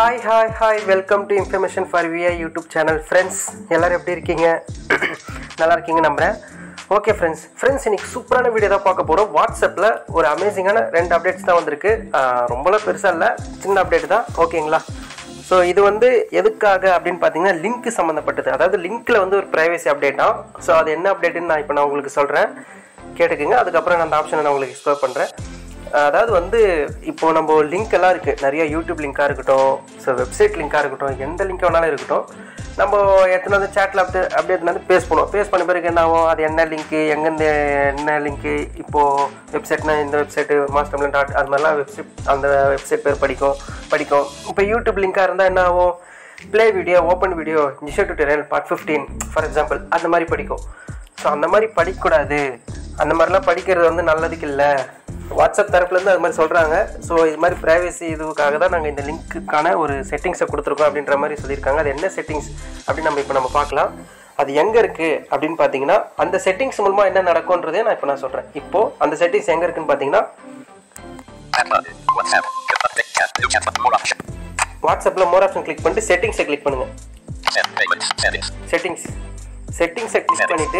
Hi hi hi welcome to information for VI YouTube channel friends எல்லோரும் எப்படி இருக்கீங்க நல்லா இருக்கீங்க நம்புகிறேன் ஓகே ஃப்ரெண்ட்ஸ் ஃப்ரெண்ட்ஸ் இன்னைக்கு சூப்பரான வீடியோ தான் பார்க்க போகிறோம் வாட்ஸ்அப்பில் ஒரு அமேசிங்கான ரெண்டு அப்டேட்ஸ் தான் வந்திருக்கு ஆஹ் ரொம்பலாம் பெருசாக இல்லை சின்ன அப்டேட் தான் ஓகேங்களா ஸோ இது வந்து எதுக்காக அப்படின்னு பார்த்தீங்கன்னா லிங்க் சம்மந்தப்பட்டது அதாவது லிங்க்கில் வந்து ஒரு ப்ரைவசி அப்டேட் தான் ஸோ அது என்ன அப்டேட்டுன்னு நான் இப்போ நான் உங்களுக்கு சொல்கிறேன் கேட்டுக்குங்க அதுக்கப்புறம் நான் அந்த ஆப்ஷனை நான் உங்களுக்கு எக்ஸ்ப்ளோர் பண்ணுறேன் அதாவது வந்து இப்போ நம்ம லிங்க் எல்லாம் இருக்குது நிறைய யூடியூப் லிங்காக இருக்கட்டும் ஸோ வெப்சைட் லிங்காக இருக்கட்டும் எந்த லிங்க் வேணாலும் இருக்கட்டும் நம்ம எத்தனை வந்து சேட்டில் அப்படி அப்படியே எடுத்துன்னு வந்து பேஸ் பண்ணுவோம் பேஸ் பண்ண பிறகு என்ன ஆகும் அது என்ன லிங்க்கு எங்கேருந்து என்ன லிங்க்கு இப்போது வெப்சைட்னா இந்த வெப்சைட்டு மாஸ்டர் டாட் அது மாதிரிலாம் வெப்சைட் அந்த வெப்சைட் பேர் படிக்கும் படிக்கும் இப்போ யூடியூப் லிங்காக இருந்தால் என்ன ஆகும் ப்ளே வீடியோ ஓப்பன் வீடியோ நிஷோ tutorial part fifteen for example அந்த மாதிரி படிக்கும் ஸோ அந்த மாதிரி படிக்கக்கூடாது அந்த மாதிரிலாம் படிக்கிறது வந்து நல்லதுக்கு இல்லை வாட்ஸ்அப் தரப்புலேருந்து அது மாதிரி சொல்கிறாங்க ஸோ இது மாதிரி ப்ரைவசி இதுக்காக தான் நாங்கள் இந்த லிங்க்குக்கான ஒரு செட்டிங்ஸை கொடுத்துருக்கோம் அப்படின்ற மாதிரி சொல்லியிருக்காங்க அது என்ன செட்டிங்ஸ் அப்படின்னு நம்ம இப்போ நம்ம பார்க்கலாம் அது எங்கே இருக்குது அப்படின்னு பார்த்தீங்கன்னா அந்த செட்டிங்ஸ் மூலமாக என்ன நடக்கும்ன்றதே நான் இப்போ நான் சொல்கிறேன் இப்போது அந்த செட்டிங்ஸ் எங்கே இருக்குன்னு பார்த்தீங்கன்னா Pepper. WhatsApp. Contact chat. New chat. More option. வாட்ஸ்அப்பில் மோர் ஆப்ஷன் கிளிக் பண்ணிட்டு செட்டிங்ஸை கிளிக் பண்ணுங்கள் Send payments. Settings. Settings செட்டிங்ஸை click பண்ணிவிட்டு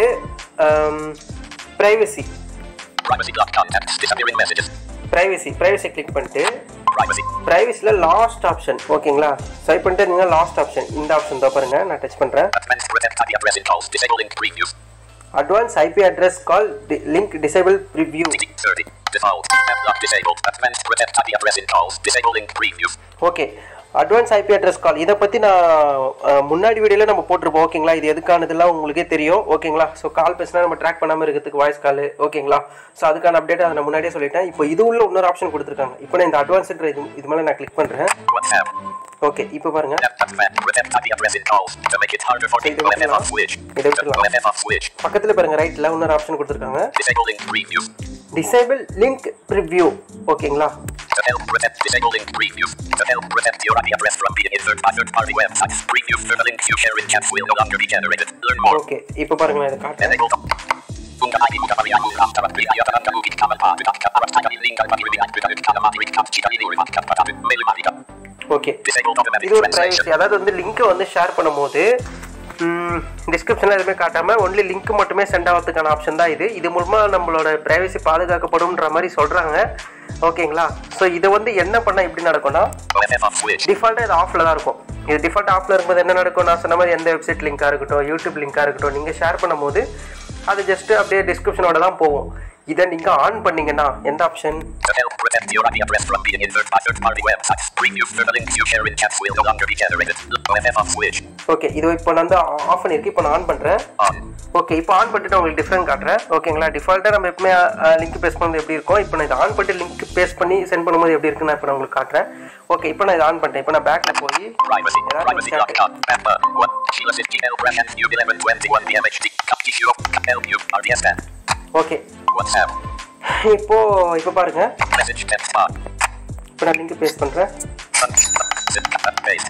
privacy Privacy block contacts. Disappearing messages. Privacy privacy click பண்ணிட்டு Privacy. ப்ரைவசியில் லாஸ்ட் ஆப்ஷன் ஓகேங்களா ஸ்வைப் பண்ணிட்டு இருந்தீங்கன்னா லாஸ்ட் ஆப்ஷன் இந்த option தான் பாருங்க நான் டச் பண்ணுறேன் Advanced protect IP address in calls. Disable link previews. Advance IP address call link disable preview TT 30. Default. App block disabled. Advanced protect IP address in calls. Disable link previews. Okay advance IP address call இதை பற்றி நான் அஹ், முன்னாடி வீடியோவில் நம்ம போட்டிருப்போம் ஓகேங்களா இது எதுக்கானதெல்லாம் உங்களுக்கே தெரியும் ஓகேங்களா ஸோ கால் பேசினா நம்ம ட்ராக் பண்ணாமல் இருக்கிறதுக்கு வாய்ஸ் கால் ஓகேங்களா ஸோ அதுக்கான அப்டேட் அதை நான் முன்னாடியே சொல்லிட்டேன் இப்போ இது உள்ள இன்னொரு ஆப்ஷன் கொடுத்துருக்காங்க இப்போ நான் இந்த அட்வான்ஸ்ன்ற இது இது மேலே நான் கிளிக் பண்ணுறேன் WhatsApp. ஓகே இப்போ பாருங்க App advanced protect IP address in calls. To make it harder for people. LFF off switch. இதை விட்டுலாம். LFF off switch. பக்கத்தில் பாருங்க ரைட்டில் இன்னொரு ஆப்ஷன் கொடுத்துருக்காங்க Disable link previews. Disable link preview ஓகேங்களா To help protect disable link previews. To help protect your IP address from being inserted by third party websites. Previews for the link you share in chats will no longer be generated. Learn more. Okay இப்போ பாருங்க நான் இதை காட்டுறேன் Enable the Unga ID Unga Maria Unga After Apri Ayata Nanda Ugit Kamal Pa Vidak Kap Arat Taga Ilinga Pagi Ribi Akbita Ut Kala Mati Rit Kap Chita Ili Rivat Kap Patat Mail Marika okay Disabled automatic இது ஒரு translation privacy அதாவது வந்து லிங்க்கை வந்து share பண்ணும்போது டிஸ்கிரிப்ஷனில் எதுவுமே காட்டாமல் ஒன்லி லிங்க் மட்டுமே சென்ட் ஆகிறதுக்கான ஆப்ஷன் தான் இது இது மூலமாக நம்மளோட ப்ரைவசி பாதுகாக்கப்படும்ன்ற மாதிரி சொல்கிறாங்க ஓகேங்களா ஸோ இதை வந்து என்ன பண்ணால் எப்படி நடக்கும்னா OFF off switch டிஃபால்ட்டாக இது ஆஃபில் தான் இருக்கும் இது டிஃபால்ட் ஆஃபில் இருக்கும்போது என்ன நடக்கும் நான் சொன்ன மாதிரி எந்த வெப்சைட் லிங்காக இருக்கட்டும் யூடியூப் லிங்காக இருக்கட்டும் நீங்கள் ஷேர் பண்ணும்போது அது ஜஸ்ட் அப்படியே டிஸ்கிரிப்ஷனோட தான் போகும் இதை நீங்கள் ஆன் பண்ணீங்கன்னா எந்த option To help protect your IP address from being inserted by third party websites. Previews for the links you share in chats will no longer be generated. OFF off switch okay இது இப்போ நான் வந்து of பண்ணியிருக்கு இப்போ நான் on பண்ணுறேன் On okay இப்போ on பண்ணிட்டு உங்களுக்கு டிஃப்ரெண்ட் காட்டுறேன் ஓகேங்களா டிஃபால்ட்டாக நம்ம எப்பவுமே லிங்க் பேஸ்ட் பண்ணும்போது எப்படி இருக்கும் இப்போ நான் இதை ஆன் பண்ணிட்டு லிங்க் பேஸ்ட் பண்ணி சென்ட் பண்ணும்போது எப்படி இருக்குன்னு நான் இப்போ நான் உங்களுக்கு காட்டுறேன் ஓகே இப்போ நான் இதை ஆன் பண்ணிட்டேன் இப்போ நான் பேக்கில் போய் Privacy ஏதாவது ஒரு Privacy chat- block on Pepper What Sheila Sid Gmail Brashan U 1121 PMHD Cup Tissue Help you RDS Fan okay WhatsApp இப்போ இப்போ பாருங்க Message text bar இப்போ நான் லிங்க் பேஸ்ட் பண்ணுறேன் Zip paste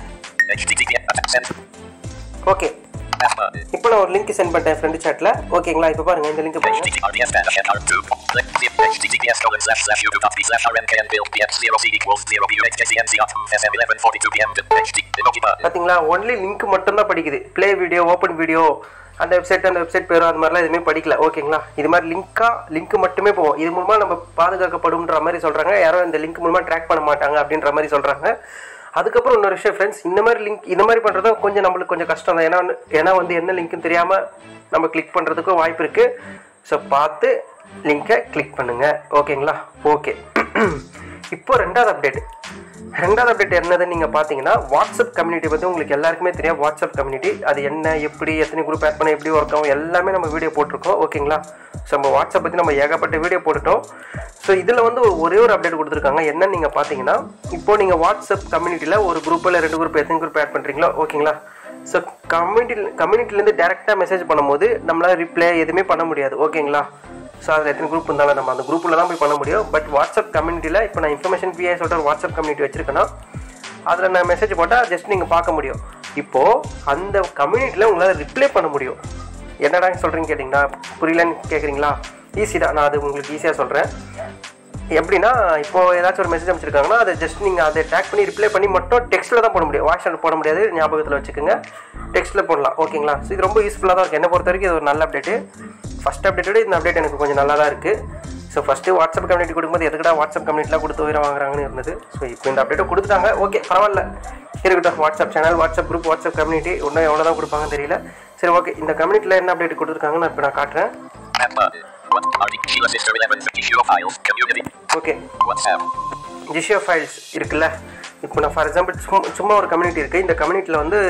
HTTP send okay Pepper இப்போ நான் ஒரு link send பண்ணிட்டேன் ஃப்ரெண்டு சாட்டில் ஓகேங்களா இப்போ பாருங்க இந்த லிங்க் பாருங்க HTTP RDS Fan Head R2 Click zip HTTPS colon slash slash YouTube.p slash RMKN build PX 0 C equals 0 B HKCNC autumn SM 1142 PM HD emoji bar பார்த்தீங்களா ஒன்லி லிங்க் மட்டும்தான் படிக்குது ப்ளே வீடியோ ஓப்பன் வீடியோ அந்த website அந்த website பேரும் அது மாதிரிலாம் எதுவுமே படிக்கல ஓகேங்களா இது மாதிரி லிங்காக லிங்க் மட்டுமே போகும் இது மூலமாக நம்ம பாதுகாக்கப்படும்ன்ற மாதிரி சொல்கிறாங்க யாரும் இந்த லிங்க் மூலமாக ட்ராக் பண்ண மாட்டாங்க அப்படின்ற மாதிரி சொல்கிறாங்க அதுக்கப்புறம் இன்னொரு விஷயம் ஃப்ரெண்ட்ஸ் இந்த மாதிரி லிங்க் இந்த மாதிரி பண்ணுறதும் கொஞ்சம் நம்மளுக்கு கொஞ்சம் கஷ்டம் தான் ஏன்னா வந்து- ஏன்னா வந்து என்ன லிங்க்னு தெரியாமல் நம்ம கிளிக் பண்ணுறதுக்கும் வாய்ப்பு இருக்குது ஸோ பார்த்து லிங்கை கிளிக் பண்ணுங்கள் ஓகேங்களா ஓகே இப்போ ரெண்டாவது அப்டேட் ரெண்டாவது அப்டேட் என்னதுன்னு நீங்கள் பார்த்தீங்கன்னா வாட்ஸ்அப் கம்யூனிட்டி பற்றி உங்களுக்கு எல்லாருக்குமே தெரியும் வாட்ஸ்அப் கம்யூனிட்டி அது என்ன எப்படி எத்தனை குரூப் ஆட் பண்ண எப்படி ஒர்க் ஆகும் எல்லாமே நம்ம வீடியோ போட்டிருக்கோம் ஓகேங்களா ஸோ நம்ம வாட்ஸ்அப் பற்றி நம்ம ஏகப்பட்ட வீடியோ போட்டுட்டோம் ஸோ இதில் வந்து ஒரு ஒரே ஒரு அப்டேட் கொடுத்துருக்காங்க என்னன்னு நீங்கள் பார்த்தீங்கன்னா இப்போ நீங்கள் வாட்ஸ்அப் கம்யூனிட்டியில் ஒரு குரூப்பில் ரெண்டு குரூப் எத்தனை குரூப் ஆட் பண்ணுறீங்களோ ஓகேங்களா ஸோ கம்யூனிட்டி கம்யூனிட்டிலேருந்து டேரெக்டாக மெசேஜ் பண்ணும்போது நம்மளால் ரிப்ளை எதுவுமே பண்ண முடியாது ஓகேங்களா ஸோ அதில் எத்தனை குரூப் இருந்தாலும் நம்ம அந்த குரூப்பில் தான் போய் பண்ண முடியும் பட் வாட்ஸ்அப் கம்யூனிட்டியில் இப்போ நான் இன்ஃபர்மேஷன் பிஐ சொல்கிற ஒரு வாட்ஸ்அப் கம்யூனிட்டி வச்சிருக்கேன்னா அதில் நான் மெசேஜ் போட்டால் ஜஸ்ட் நீங்கள் பார்க்க முடியும் இப்போது அந்த கம்யூனிட்டியில் உங்களால் ரிப்ளை பண்ண முடியும் என்னடா சொல்கிறீங்க கேட்டிங்கன்னா புரியலன்னு கேட்குறீங்களா ஈஸி தான் நான் அது உங்களுக்கு ஈஸியாக சொல்கிறேன் எப்படின்னா இப்போ ஏதாச்சும் ஒரு மெசேஜ் அமைச்சிருக்காங்கன்னா அதை ஜஸ்ட் நீங்கள் அதை டேக் பண்ணி ரிப்ளை பண்ணி மட்டும் டெக்ஸ்ட்டில் தான் போட முடியும் வாய்ஸ் நோட் போட முடியாது ஞாபகத்தில் வச்சுக்கோங்க டெக்ஸ்ட்டில் போடலாம் ஓகேங்களா ஸோ இது ரொம்ப யூஸ்ஃபுல்லாக தான் இருக்குது என்னை பொறுத்த வரைக்கும் இது ஒரு நல்ல அப்டேட்டு ஃபஸ்ட் அப்டேட்டோட இந்த அப்டேட் எனக்கு கொஞ்சம் நல்லா தான் இருக்குது ஸோ ஃபஸ்ட்டு வாட்ஸ்அப் கம்யூனிட்டி கொடுக்கும்போது எதுக்கடா வாட்ஸ்அப் கம்யூனிட்டிலாம் கொடுத்து உயிரை வாங்குறாங்கன்னு இருந்தது ஸோ இப்போ இந்த அப்டேட்டை கொடுத்துட்டாங்க ஓகே பரவாயில்ல இருக்கட்டும் WhatsApp channel WhatsApp group WhatsApp community இன்னும் எவ்வளோ தான் கொடுப்பாங்கன்னு தெரியல சரி ஓகே இந்த கம்யூனிட்டியில் என்ன அப்டேட் கொடுத்துருக்காங்கன்னு நான் இப்போ நான் காட்டுறேன் Peppa. What are the Sheila Sister 11 Geo files? Community. Okay WhatsApp. ஜிஷியோ ஃபைல்ஸ் இருக்குல்ல இப்போ நான் ஃபார் எக்ஸாம்பிள் சும்மா சும்மா ஒரு கம்யூனிட்டி இருக்குது இந்த கம்யூனிட்டியில் வந்து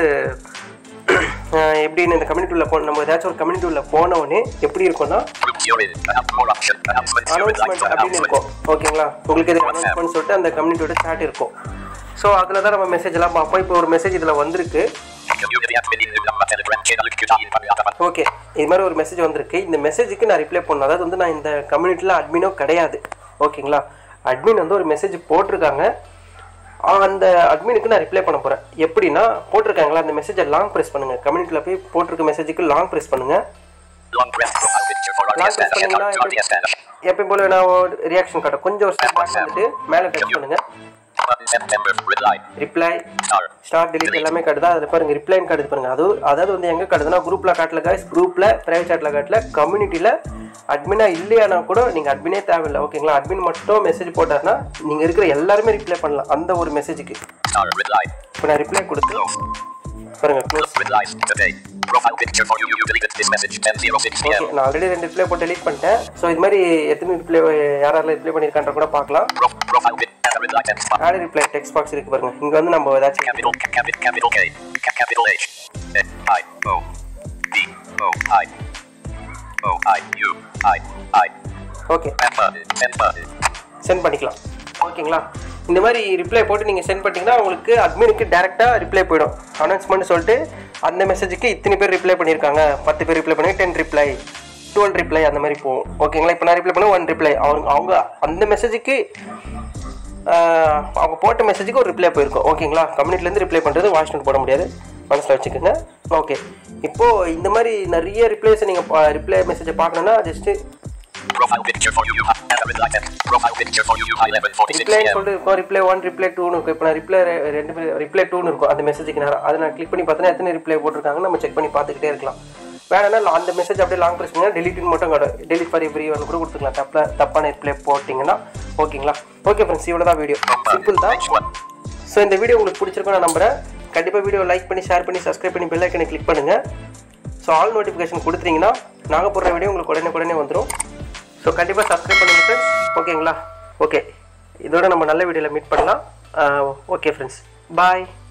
அஹ், எப்படின்னு இந்த கம்யூனிட்டி உள்ள போ நம்ம ஏதாச்சும் ஒரு கம்யூனிட்டி உள்ள போனவொடனே எப்படி இருக்கும்னா Groups you're in. Announce more option. Announcements you would like announcement to அப்படின்னு announcement. இருக்கும் ஓகேங்களா உங்களுக்கு இது அனௌன்ஸ்மெண்ட் சொல்லிட்டு அந்த கம்யூனிட்டியோட சாட் இருக்கும் ஸோ அதில் தான் நம்ம மெசேஜ் எல்லாம் பார்ப்போம் இப்போ ஒரு மெசேஜ் இதில் வந்திருக்கு Community admin in number Telegram channel Kutain Pariadaman. Okay இது மாதிரி ஒரு மெசேஜ் வந்திருக்கு இந்த மெசேஜுக்கு நான் ரிப்ளை பண்ணணும் அதாவது வந்து நான் இந்த கம்யூனிட்டியில் அட்மினோ கிடையாது ஓகேங்களா அட்மின் வந்து ஒரு மெசேஜ் போட்டிருக்காங்க ஆ, அந்த அட்மினுக்கு நான் ரிப்ளை பண்ண போகிறேன் எப்படின்னா போட்டிருக்காங்களா அந்த மெசேஜை லாங் ப்ரெஸ் பண்ணுங்கள் கம்யூனிட்டியில் போய் போட்டிருக்க மெசேஜுக்கு லாங் ப்ரெஸ் பண்ணுங்கள் Long press profile picture for Long RDS press Spanish. பண்ணீங்கன்னா RDS Spanish. எப்பயும் போல நான் ஒரு ரியாக்ஷன் காட்டும் கொஞ்சம் ஒரு ஸ்டெப் பேக் வந்துட்டு மேலே டச் பண்ணுங்கள் Button September. Reply. Reply Star. Star delete எல்லாமே காட்டுதா அதில் பாருங்க ரிப்ளைன்னு காட்டுது பாருங்க அது அதாவது வந்து எங்கே காட்டுதுன்னா குரூப்பில் காட்டல காய்ஸ் குரூப்பில் ப்ரைவேட் சாட்டில் காட்டல கம்யூனிட்டியில் அட்மினா இல்லையானா கூட நீங்கள் அட்மினே தேவையில்லை ஓகேங்களா அட்மின் மட்டும் மெசேஜ் போட்டாருன்னா நீங்கள் இருக்கிற எல்லாருமே ரிப்ளை பண்ணலாம் அந்த ஒரு மெசேஜுக்கு Star. Reply. இப்போ நான் ரிப்ளை கொடுத்து பாருங்க close Replies. Today. Profile picture for you. You deleted this message 10.06 okay p.m. நான் ஆல்ரெடி ரெண்டு ரிப்ளை போட்டு delete பண்ணிட்டேன் ஸோ இது மாதிரி எத்தனை ரிப்ளை யாரெல்லாம் ரிப்ளை பண்ணியிருக்கான்ற கூட பார்க்கலாம் Pro- profile pic. Add a reply text box. Add reply text box இருக்கு பாருங்க இங்கே வந்து நம்ம ஏதாச்சும் Capital, capital, capital K, ca- capital H, N, I, O, D, O, I, O, I, U, I, I, okay send button, send button, send பண்ணிக்கலாம் ஓகேங்களா இந்த மாதிரி ரிப்ளை போட்டு நீங்கள் சென்ட் பண்ணிட்டீங்கன்னா உங்களுக்கு அட்மினுக்கு டேரெக்டாக ரிப்ளை போயிடும் அனௌன்ஸ்மெண்ட் சொல்லிட்டு அந்த மெசேஜுக்கு இத்தனை பேர் ரிப்ளை பண்ணியிருக்காங்க பத்து பேர் ரிப்ளை பண்ணி டென் ரிப்ளை டுவெல் ரிப்ளை அந்த மாதிரி போகும் ஓகேங்களா இப்போ நான் ரிப்ளை பண்ண ஒன் ரிப்ளை அவங்க அவங்க அந்த மெசேஜுக்கு அவங்க போட்ட மெசேஜுக்கு ஒரு ரிப்ளை போயிருக்கும் ஓகேங்களா கம்யூனிட்டிலேருந்து ரிப்ளை பண்ணுறது வாய்ஸ் நோட் போட முடியாது மனசில் வச்சுக்கோங்க ஓகே இப்போது இந்த மாதிரி நிறைய ரிப்ளைஸை நீங்கள் ரிப்ளை மெசேஜை பார்க்கணுன்னா just profile picture for you, you have, add a reply text, profile picture for you, you 11.46 ரிப்ளைன்னு p.m. சொல்லிட்டு இருக்கும் ரிப்ளை ஒன் ரிப்ளை டூன்னு இருக்கும் இப்போ நான் ரிப்ளை ரெண்டு ரிப்ளை டூன்னு இருக்கும் அந்த மெசேஜுக்கு நேரம் அதை நான் கிளிக் பண்ணி பார்த்தோன்னா எத்தனை ரிப்ளை போட்டிருக்காங்கன்னு நம்ம செக் பண்ணி பார்த்துக்கிட்டே இருக்கலாம் வேணா அந்த மெசேஜ் அப்படியே லாங் ப்ரெஸ் பண்ணால் டெலிட்னு மட்டும் காட்டும் டெலிட் ஃபார் எவ்ரி ஒன் கூட கொடுத்துக்கலாம் தப்பா தப்பான ரிப்ளை போட்டிங்கன்னா ஓகேங்களா ஓகே ஃப்ரெண்ட்ஸ் இவ்வளோ தான் வீடியோ சிம்பிள் தான் H1, ஸோ இந்த வீடியோ உங்களுக்கு பிடிச்சிருக்கும் நான் நம்புறேன் கண்டிப்பாக வீடியோ லைக் பண்ணி ஷேர் பண்ணி சப்ஸ்கிரைப் பண்ணி பெல் ஐக்கனை கிளிக் பண்ணுங்கள் ஸோ ஆல் நோட்டிஃபிகேஷன் கொடுத்துட்டீங்கன்னா நாங்கள் போடுற வீடியோ உங்களுக்கு உடனே உடனே வந்துடும் ஸோ கண்டிப்பாக சப்ஸ்கிரைப் பண்ணுங்க ஃப்ரெண்ட்ஸ் ஓகேங்களா ஓகே இதோட நம்ம நல்ல வீடியோவில் மீட் பண்ணலாம் ஓகே ஃப்ரெண்ட்ஸ் பாய்